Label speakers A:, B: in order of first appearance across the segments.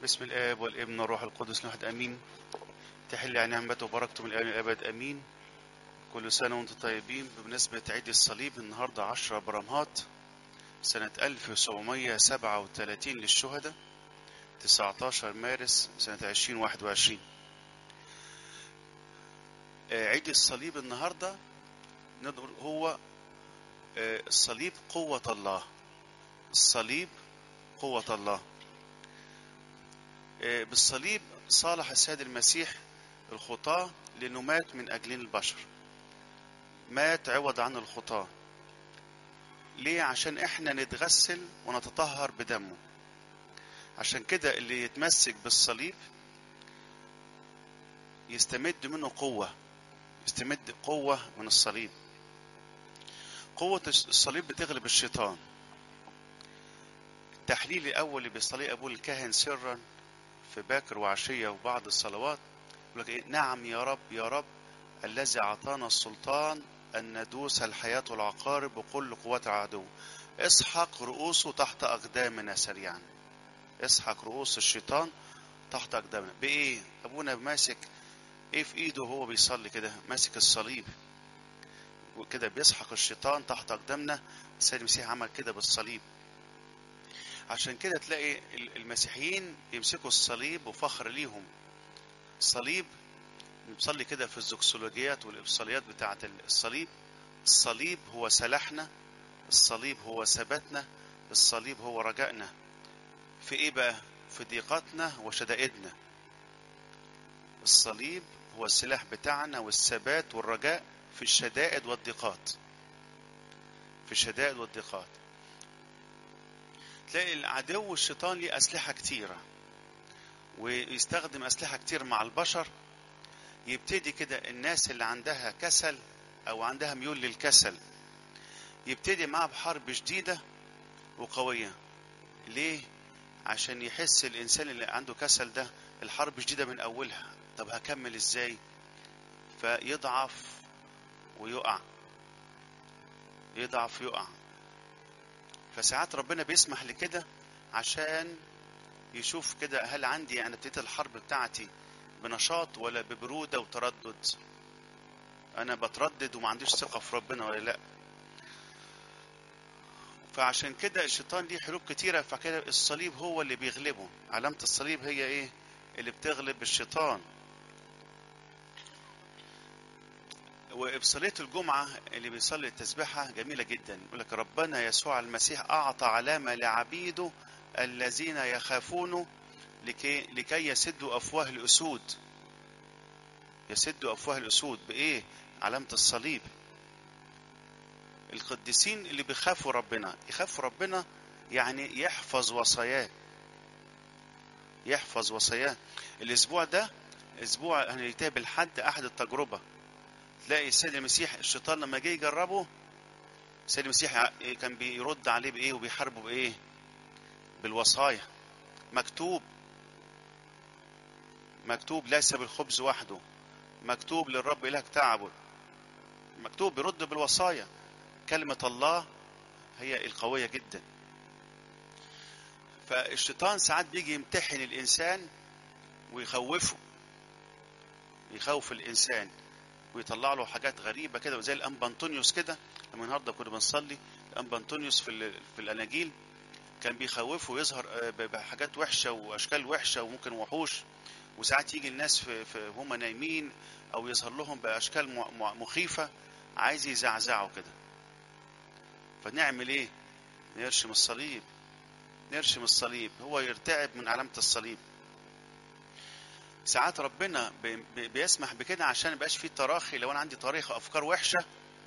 A: بسم الآب والابن والروح القدس نحد أمين تحل على نعمته وبركته من الآن الأبد أمين كل سنة وأنتم طيبين بمناسبة عيد الصليب النهاردة 10 برمهات سنة 1737 للشهداء 19 مارس سنة 2021 آه، عيد الصليب النهاردة نقدر هو آه، الصليب قوة الله الصليب قوة الله آه، بالصليب صالح السيد المسيح الخطاة لأنه مات من أجلنا البشر مات عوض عن الخطاة ليه عشان احنا نتغسل ونتطهر بدمه عشان كده اللي يتمسك بالصليب يستمد منه قوة يستمد قوة من الصليب قوة الصليب بتغلب الشيطان التحليل الأول اللي بيصليه أبوه الكاهن سرا في باكر وعشية وبعض الصلوات يقول لك إيه نعم يا رب يا رب الذي أعطانا السلطان أن ندوس الحياة والعقارب وكل قوات العدو اسحق رؤوسه تحت أقدامنا سريعا اسحق رؤوس الشيطان تحت أقدامنا بإيه؟ أبونا ماسك إيه في إيده وهو بيصلي كده ماسك الصليب وكده بيسحق الشيطان تحت أقدامنا السيد المسيح عمل كده بالصليب عشان كده تلاقي المسيحيين يمسكوا الصليب وفخر ليهم الصليب بنصلي كده في الزوكسولوجيات والإبصاليات بتاعة الصليب الصليب هو سلاحنا الصليب هو ثباتنا الصليب هو رجائنا في ايه بقى في ضيقاتنا وشدائدنا الصليب هو السلاح بتاعنا والثبات والرجاء في الشدائد والضيقات في الشدائد والضيقات تلاقي العدو الشيطان ليه أسلحة كتيرة ويستخدم أسلحة كتير مع البشر يبتدي كده الناس اللي عندها كسل أو عندها ميول للكسل يبتدي معاه بحرب شديدة وقوية ليه؟ عشان يحس الإنسان اللي عنده كسل ده الحرب شديدة من أولها طب هكمل إزاي؟ فيضعف ويقع يضعف يقع فساعات ربنا بيسمح لكده عشان يشوف كده هل عندي انا ابتديت الحرب بتاعتي بنشاط ولا ببرودة وتردد انا بتردد وما عنديش ثقة في ربنا ولا لا فعشان كده الشيطان ليه حروب كتيرة فكده الصليب هو اللي بيغلبه علامة الصليب هي ايه اللي بتغلب الشيطان وإبصالية الجمعة اللي بيصلي التسبيحة جميلة جدا يقول لك ربنا يسوع المسيح أعطى علامة لعبيده الذين يخافونه لكي, لكي يسدوا أفواه الأسود يسدوا أفواه الأسود بإيه؟ علامة الصليب القديسين اللي بيخافوا ربنا يخافوا ربنا يعني يحفظ وصاياه يحفظ وصاياه الأسبوع ده أسبوع هننتهي بالحد أحد التجربة تلاقي السيد المسيح الشيطان لما جه يجربه السيد المسيح كان بيرد عليه بايه وبيحاربه بايه بالوصايا مكتوب مكتوب ليس بالخبز وحده مكتوب للرب إلهك تعبد مكتوب بيرد بالوصايا كلمة الله هي القوية جدا فالشيطان ساعات بيجي يمتحن الإنسان ويخوفه يخوف الإنسان ويطلع له حاجات غريبة كده وزي الأنبا أنطونيوس كده لما النهارده كنا بنصلي الأنبا أنطونيوس في في الأناجيل كان بيخوفه ويظهر بحاجات وحشة وأشكال وحشة وممكن وحوش وساعات يجي الناس في, في هم نايمين أو يظهر لهم بأشكال مخيفة عايز يزعزعه كده فنعمل إيه؟ نرشم الصليب نرشم الصليب هو يرتعب من علامة الصليب ساعات ربنا بيسمح بكده عشان يبقاش فيه تراخي لو انا عندي تاريخ افكار وحشه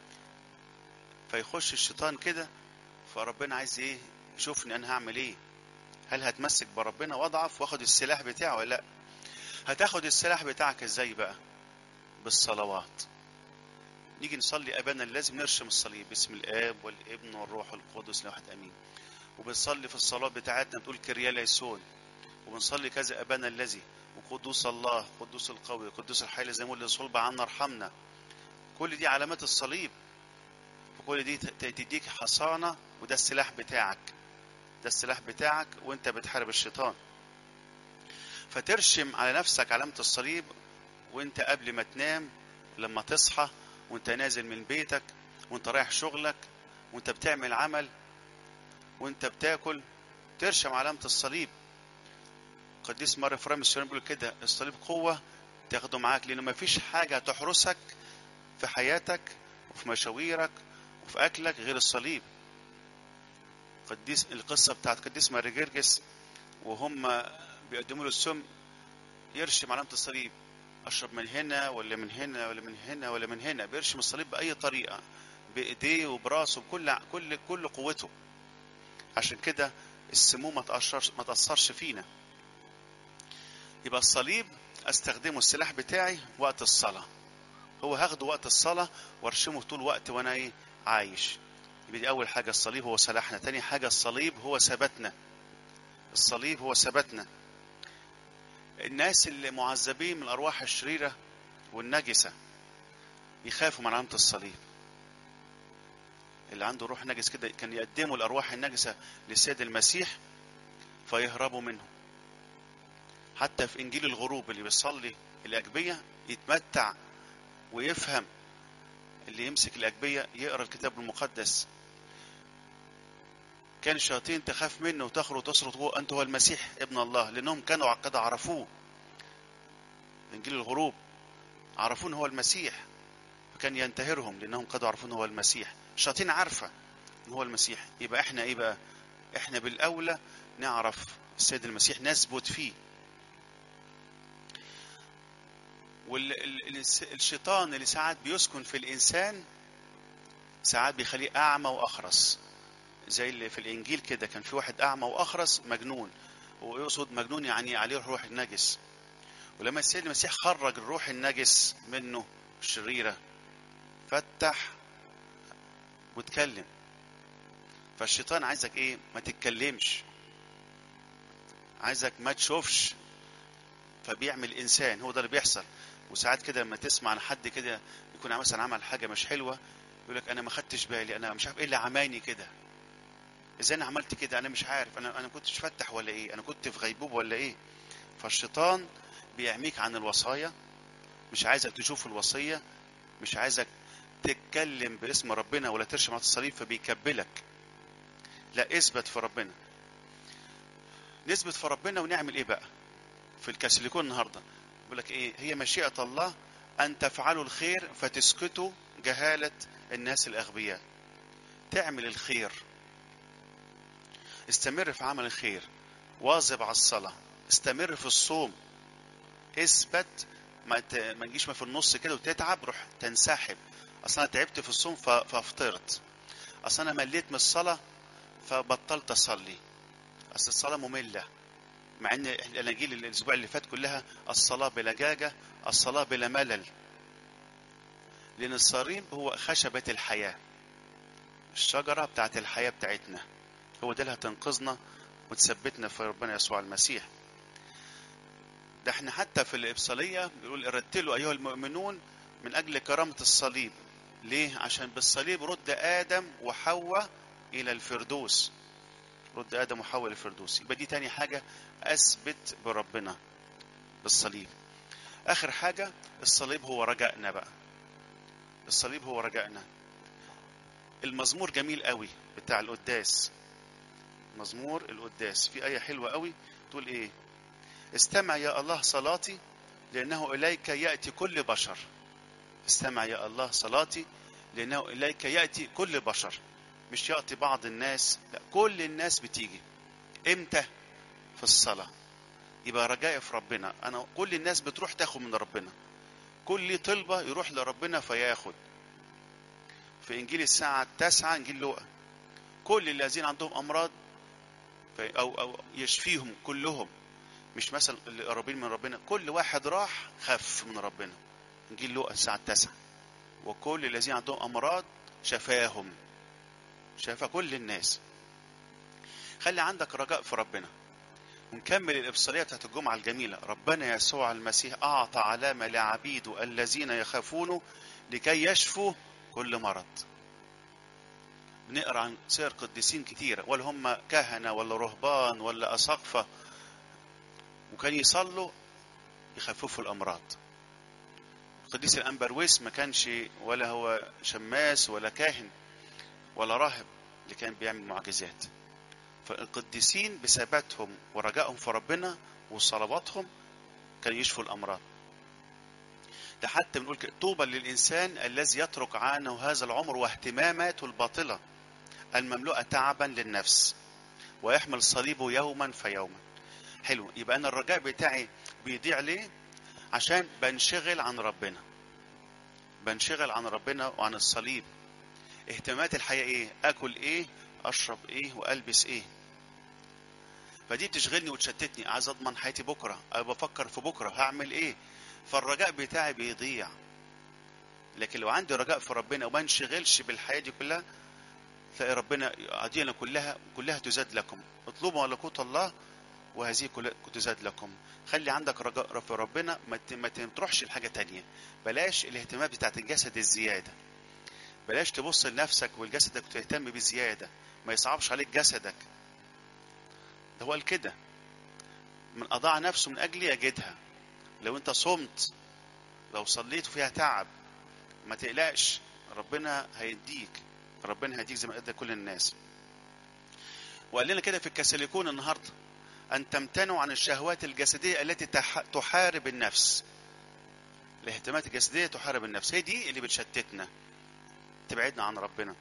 A: فيخش الشيطان كده فربنا عايز ايه يشوفني انا هعمل ايه هل هتمسك بربنا واضعف واخد السلاح بتاعه ولا لا هتاخد السلاح بتاعك ازاي بقى بالصلوات نيجي نصلي ابانا لازم نرشم الصليب باسم الاب والابن والروح القدس لواحد امين وبنصلي في الصلاه بتاعتنا بتقول كريا ليسون وبنصلي كذا ابانا الذي وقدوس الله قدوس القوي قدوس الحي زي ما قلنا صلب عنا ارحمنا كل دي علامات الصليب وكل دي تديك حصانه وده السلاح بتاعك ده السلاح بتاعك وانت بتحارب الشيطان فترشم على نفسك علامة الصليب وانت قبل ما تنام لما تصحى وانت نازل من بيتك وانت رايح شغلك وانت بتعمل عمل وانت بتاكل ترشم علامة الصليب قديس مار فرام السلام بيقول كده الصليب قوة تاخده معاك لأنه مفيش حاجة تحرسك في حياتك وفي مشاويرك وفي أكلك غير الصليب قديس القصة بتاعت قديس ماري جرجس وهم بيقدموا له السم يرشم علامة الصليب أشرب من هنا ولا من هنا ولا من هنا ولا من هنا بيرشم الصليب بأي طريقة بإيديه وبراسه بكل كل كل قوته عشان كده السموم ما تأثرش ما تأثرش فينا يبقى الصليب استخدمه السلاح بتاعي وقت الصلاة هو هاخده وقت الصلاة وارشمه طول وقت وانا ايه عايش يبقى دي اول حاجة الصليب هو سلاحنا تاني حاجة الصليب هو ثباتنا الصليب هو ثباتنا الناس اللي معذبين من الارواح الشريرة والنجسة يخافوا من علامة الصليب اللي عنده روح نجس كده كان يقدموا الارواح النجسة للسيد المسيح فيهربوا منه حتى في انجيل الغروب اللي بيصلي الاجبيه يتمتع ويفهم اللي يمسك الاجبيه يقرا الكتاب المقدس كان الشياطين تخاف منه وتخرج وتصرخ هو انت هو المسيح ابن الله لانهم كانوا قد عرفوه انجيل الغروب عرفوه ان هو المسيح فكان ينتهرهم لانهم قد عرفوا ان هو المسيح الشياطين عارفه ان هو المسيح يبقى احنا ايه بقى احنا بالاولى نعرف السيد المسيح نثبت فيه والشيطان اللي ساعات بيسكن في الانسان ساعات بيخليه اعمى واخرس زي اللي في الانجيل كده كان في واحد اعمى واخرس مجنون ويقصد مجنون يعني عليه الروح النجس ولما السيد المسيح خرج الروح النجس منه الشريره فتح واتكلم فالشيطان عايزك ايه ما تتكلمش عايزك ما تشوفش فبيعمل انسان هو ده اللي بيحصل وساعات كده لما تسمع عن حد كده يكون مثلا عمل حاجه مش حلوه يقول لك انا ما خدتش بالي انا مش عارف ايه اللي عماني كده ازاي انا عملت كده انا مش عارف انا انا كنتش فتح ولا ايه انا كنت في غيبوبه ولا ايه فالشيطان بيعميك عن الوصايا مش عايزك تشوف الوصيه مش عايزك تتكلم باسم ربنا ولا ترشم على الصليب فبيكبلك لا اثبت في ربنا نثبت في ربنا ونعمل ايه بقى في الكاثوليكون النهارده بيقول لك ايه هي مشيئه الله ان تفعلوا الخير فتسكتوا جهاله الناس الاغبياء تعمل الخير استمر في عمل الخير واظب على الصلاه استمر في الصوم اثبت ما ت... ما تجيش ما في النص كده وتتعب روح تنسحب اصل انا تعبت في الصوم ف... فافطرت اصل انا مليت من الصلاه فبطلت اصلي اصل الصلاه ممله مع ان الاناجيل الاسبوع اللي فات كلها الصلاه بلجاجه الصلاه بلا ملل لان الصليب هو خشبه الحياه الشجره بتاعت الحياه بتاعتنا هو ده اللي هتنقذنا وتثبتنا في ربنا يسوع المسيح ده احنا حتى في الإبصالية بيقول رتلوا أيها المؤمنون من أجل كرامة الصليب ليه؟ عشان بالصليب رد آدم وحواء إلى الفردوس رد آدم وحواء إلى الفردوس يبقى دي تاني حاجة أثبت بربنا بالصليب آخر حاجة الصليب هو رجائنا بقى الصليب هو رجائنا المزمور جميل قوي بتاع القداس مزمور القداس في آية حلوة قوي تقول إيه استمع يا الله صلاتي لأنه إليك يأتي كل بشر استمع يا الله صلاتي لأنه إليك يأتي كل بشر مش يأتي بعض الناس لا كل الناس بتيجي إمتى في الصلاة يبقى رجائي في ربنا أنا كل الناس بتروح تاخد من ربنا كل طلبة يروح لربنا فياخد في إنجيل الساعة التاسعة إنجيل لوقا كل الذين عندهم أمراض أو أو يشفيهم كلهم مش مثلا اللي قريبين من ربنا كل واحد راح خف من ربنا انجيل لوقا الساعه التاسعة وكل الذين عندهم امراض شفاهم شفى كل الناس خلي عندك رجاء في ربنا ونكمل الإبصارية بتاعت الجمعة الجميلة ربنا يسوع المسيح أعطى علامة لعبيده الذين يخافونه لكي يشفوا كل مرض بنقرا عن سير قديسين كتيرة ولا هم كهنة ولا رهبان ولا أساقفة وكان يصلوا يخففوا الامراض القديس الانبرويس ما كانش ولا هو شماس ولا كاهن ولا راهب اللي كان بيعمل معجزات فالقديسين بثباتهم ورجائهم في ربنا وصلواتهم كانوا يشفوا الامراض ده حتى بنقول كده طوبى للانسان الذي يترك عنه هذا العمر واهتماماته الباطله المملوءه تعبا للنفس ويحمل صليبه يوما فيوما حلو يبقى انا الرجاء بتاعي بيضيع ليه عشان بنشغل عن ربنا بنشغل عن ربنا وعن الصليب اهتمامات الحياه ايه اكل ايه اشرب ايه والبس ايه فدي بتشغلني وتشتتني عايز اضمن حياتي بكره أنا بفكر في بكره هعمل ايه فالرجاء بتاعي بيضيع لكن لو عندي رجاء في ربنا وما انشغلش بالحياه دي كلها تلاقي ربنا عدينا كلها كلها تزاد لكم اطلبوا ملكوت الله وهذه كلها تزاد لكم خلي عندك رجاء في ربنا ما ت- ما تروحش لحاجه تانية بلاش الاهتمام بتاعت الجسد الزياده بلاش تبص لنفسك ولجسدك وتهتم بزياده ما يصعبش عليك جسدك ده هو قال كده من اضاع نفسه من اجلي يجدها لو انت صمت لو صليت فيها تعب ما تقلقش ربنا هيديك ربنا هيديك زي ما ادى كل الناس وقال لنا كده في الكاسيليكون النهارده ان تمتنعوا عن الشهوات الجسديه التي تح- تحارب النفس الاهتمامات الجسديه تحارب النفس هي دي اللي بتشتتنا تبعدنا عن ربنا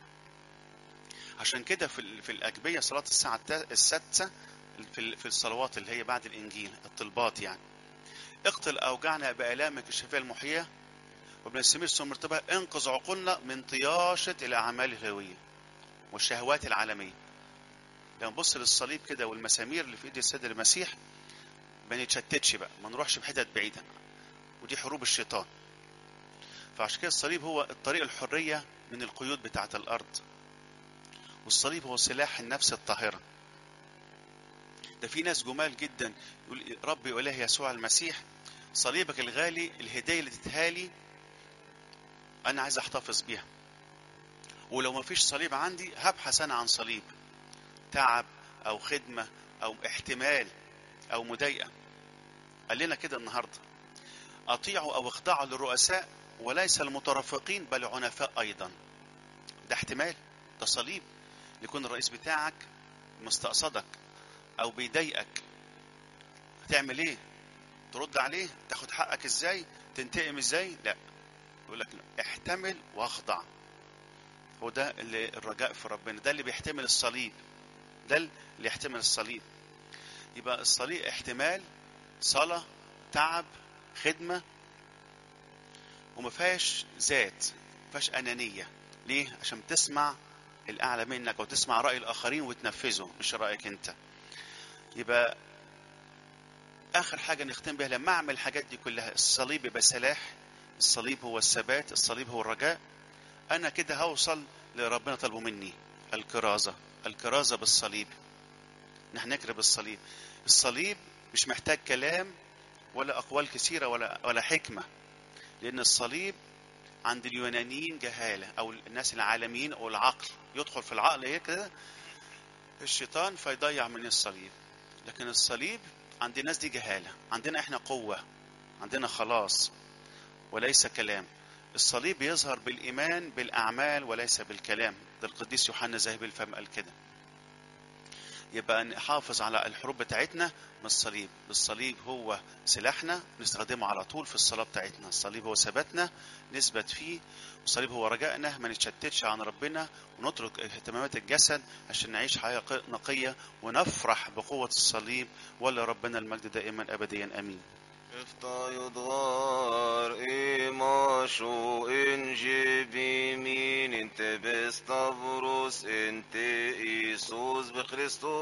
A: عشان كده في ال- في الاجبيه صلاه الساعه التا- السادسه في ال- في الصلوات اللي هي بعد الانجيل الطلبات يعني اقتل اوجعنا بالامك الشفاء المحياه وابن السمير ثم مرتبه انقذ عقولنا من طياشه الاعمال الهويه والشهوات العالميه لما نبص للصليب كده والمسامير اللي في ايد السيد المسيح ما نتشتتش بقى ما نروحش بحتت بعيده ودي حروب الشيطان فعشان كده الصليب هو الطريق الحريه من القيود بتاعه الارض والصليب هو سلاح النفس الطاهره ده في ناس جمال جدا يقول ربي واله يسوع المسيح صليبك الغالي الهديه اللي تتهالي انا عايز احتفظ بيها ولو ما فيش صليب عندي هبحث انا عن صليب تعب او خدمه او احتمال او مضايقه قال لنا كده النهارده اطيعوا او اخضعوا للرؤساء وليس المترفقين بل عنفاء ايضا ده احتمال ده صليب يكون الرئيس بتاعك مستقصدك او بيضايقك هتعمل ايه ترد عليه تاخد حقك ازاي تنتقم ازاي لا يقول لك لا. احتمل واخضع هو ده اللي الرجاء في ربنا ده اللي بيحتمل الصليب ده اللي يحتمل الصليب يبقى الصليب احتمال صلاة تعب خدمة وما فيهاش ذات ما فيهاش أنانية ليه؟ عشان تسمع الأعلى منك وتسمع رأي الآخرين وتنفذه مش رأيك أنت يبقى آخر حاجة نختم بها لما أعمل الحاجات دي كلها الصليب يبقى سلاح الصليب هو الثبات الصليب هو الرجاء أنا كده هوصل لربنا طلبه مني الكرازة الكرازة بالصليب نحن نكرب الصليب الصليب مش محتاج كلام ولا أقوال كثيرة ولا ولا حكمة لأن الصليب عند اليونانيين جهالة أو الناس العالميين أو العقل يدخل في العقل هيك كده الشيطان فيضيع من الصليب لكن الصليب عند الناس دي جهالة عندنا احنا قوة عندنا خلاص وليس كلام الصليب يظهر بالإيمان بالأعمال وليس بالكلام ده القديس يوحنا ذاهب الفم قال كده يبقى نحافظ على الحروب بتاعتنا من الصليب الصليب هو سلاحنا نستخدمه على طول في الصلاة بتاعتنا الصليب هو ثباتنا نثبت فيه والصليب هو رجائنا ما نتشتتش عن ربنا ونترك اهتمامات الجسد عشان نعيش حياة نقية ونفرح بقوة الصليب ولا ربنا المجد دائما أبديا أمين
B: Ifta yudvar imashu in jibimin inte bestavros inte Isus be Christus